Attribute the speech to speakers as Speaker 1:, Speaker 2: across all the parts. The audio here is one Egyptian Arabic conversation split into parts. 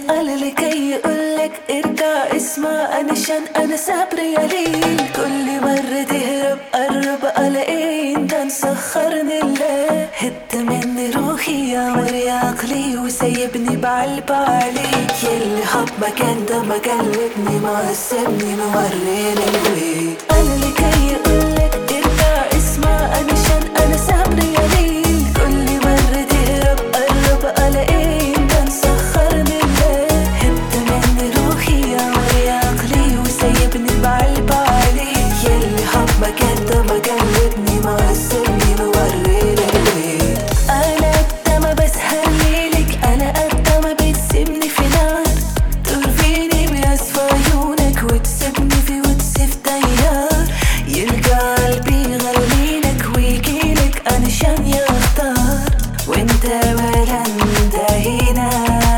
Speaker 1: قال لكي يقولك ارجع اسمع انا شان انا صبري قليل كل مرة تهرب قرب الاقي انت مسخرني الله هد مني روحي يا مري عقلي وسايبني بعلب عليك يلي حب مكان ده ما قلبني ما سابني موريني الويل قال لكي يقولك ارجع اسمع انا شان انا صبري قليل كل مرة تهرب قرب الاقي انت مسخرني الله هد مني روحي يا مري عقلي وسايبني بعلب عليك يلي حب مكان ده ما قلبني ما سابني موريني الويل انا قد ما بسهر ليلك انا قد ما بتسيبني في نار ترفيني بأسفى عيونك وتسيبني في وتسيب تيار يلقى قلبي يغليلك ويجيلك انا شان يختار وانت ولا انت هنا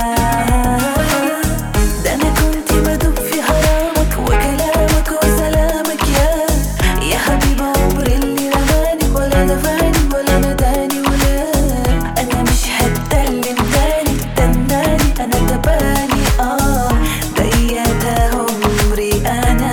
Speaker 1: ده انا كنت بدوب في حرامك وكلامك وسلامك يا يا حبيب عمري اللي رماني ولا دفاني ولا نداني ولا انا مش هتكلم تاني تناني انا تباني اه ضيعت عمري انا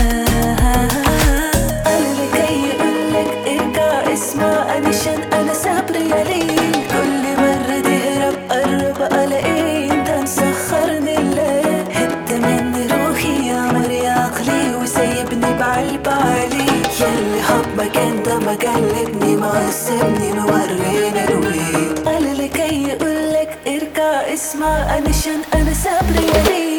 Speaker 1: انا لكي يقولك ارجع اسمع انا شان انا صبري قليل كل مرة تهرب قرب الاقي انت مسخرني الله هد مني روحي يا مري عقلي وسايبني بعلب عليك يلي حب مكان ده ما قلبني ما سابني موريني الويل قال لكي يقولك ارجع اسمع انا شان انا صبري قليل